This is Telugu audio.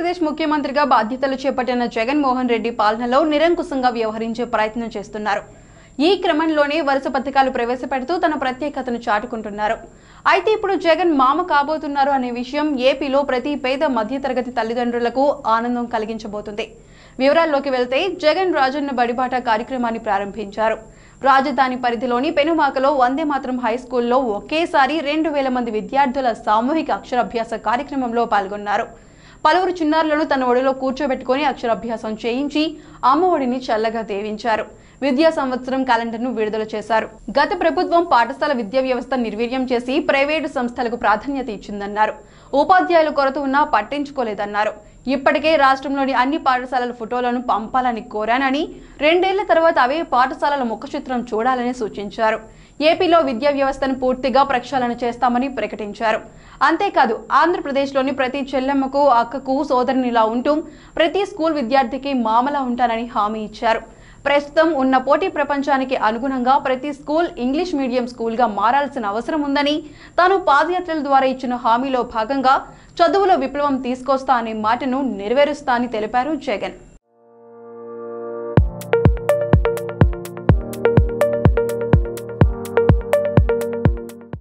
ఆంధ్రప్రదేశ్ ముఖ్యమంత్రిగా బాధ్యతలు చేపట్టిన జగన్మోహన్ రెడ్డి పాలనలో నిరంకుశంగా వ్యవహరించే ప్రయత్నం చేస్తున్నారు ఈ క్రమంలోనే వరుస పథకాలు ప్రవేశపెడుతూ తన ప్రత్యేకతను చాటుకుంటున్నారు అయితే ఇప్పుడు జగన్ మామ కాబోతున్నారు అనే విషయం ఏపీలో ప్రతి పేద మధ్యతరగతి తల్లిదండ్రులకు ఆనందం కలిగించబోతుంది వివరాల్లోకి వెళ్తే జగన్ రాజన్న బడిబాట కార్యక్రమాన్ని ప్రారంభించారు రాజధాని పరిధిలోని పెనుమాకలో వందే మాత్రం హై స్కూల్లో ఒకేసారి రెండు వేల మంది విద్యార్థుల సామూహిక అక్షరాభ్యాస కార్యక్రమంలో పాల్గొన్నారు పలువురు చిన్నారులను తన ఒడిలో కూర్చోబెట్టుకుని అక్షరాభ్యాసం చేయించి అమ్మ ఒడిని చల్లగా దేవించారు విద్యా సంవత్సరం క్యాలెండర్ను విడుదల చేశారు గత ప్రభుత్వం పాఠశాల విద్యా వ్యవస్థ నిర్వీర్యం చేసి ప్రైవేటు సంస్థలకు ప్రాధాన్యత ఇచ్చిందన్నారు ఉపాధ్యాయుల కొరత ఉన్నా పట్టించుకోలేదన్నారు ఇప్పటికే రాష్ట్రంలోని అన్ని పాఠశాలల ఫోటోలను పంపాలని కోరానని రెండేళ్ల తర్వాత అవే పాఠశాలల ముఖచిత్రం చూడాలని సూచించారు ఏపీలో విద్యా వ్యవస్థను పూర్తిగా ప్రక్షాళన చేస్తామని ప్రకటించారు అంతేకాదు ఆంధ్రప్రదేశ్లోని ప్రతి చెల్లెమ్మకు అక్కకు సోదరునిలా ఉంటూ ప్రతి స్కూల్ విద్యార్థికి మామలా ఉంటానని హామీ ఇచ్చారు ప్రస్తుతం ఉన్న పోటీ ప్రపంచానికి అనుగుణంగా ప్రతి స్కూల్ ఇంగ్లీష్ మీడియం స్కూల్గా మారాల్సిన అవసరం ఉందని తాను పాదయాత్రల ద్వారా ఇచ్చిన హామీలో భాగంగా చదువులో విప్లవం తీసుకొస్తా అనే మాటను నెరవేరుస్తా అని తెలిపారు జగన్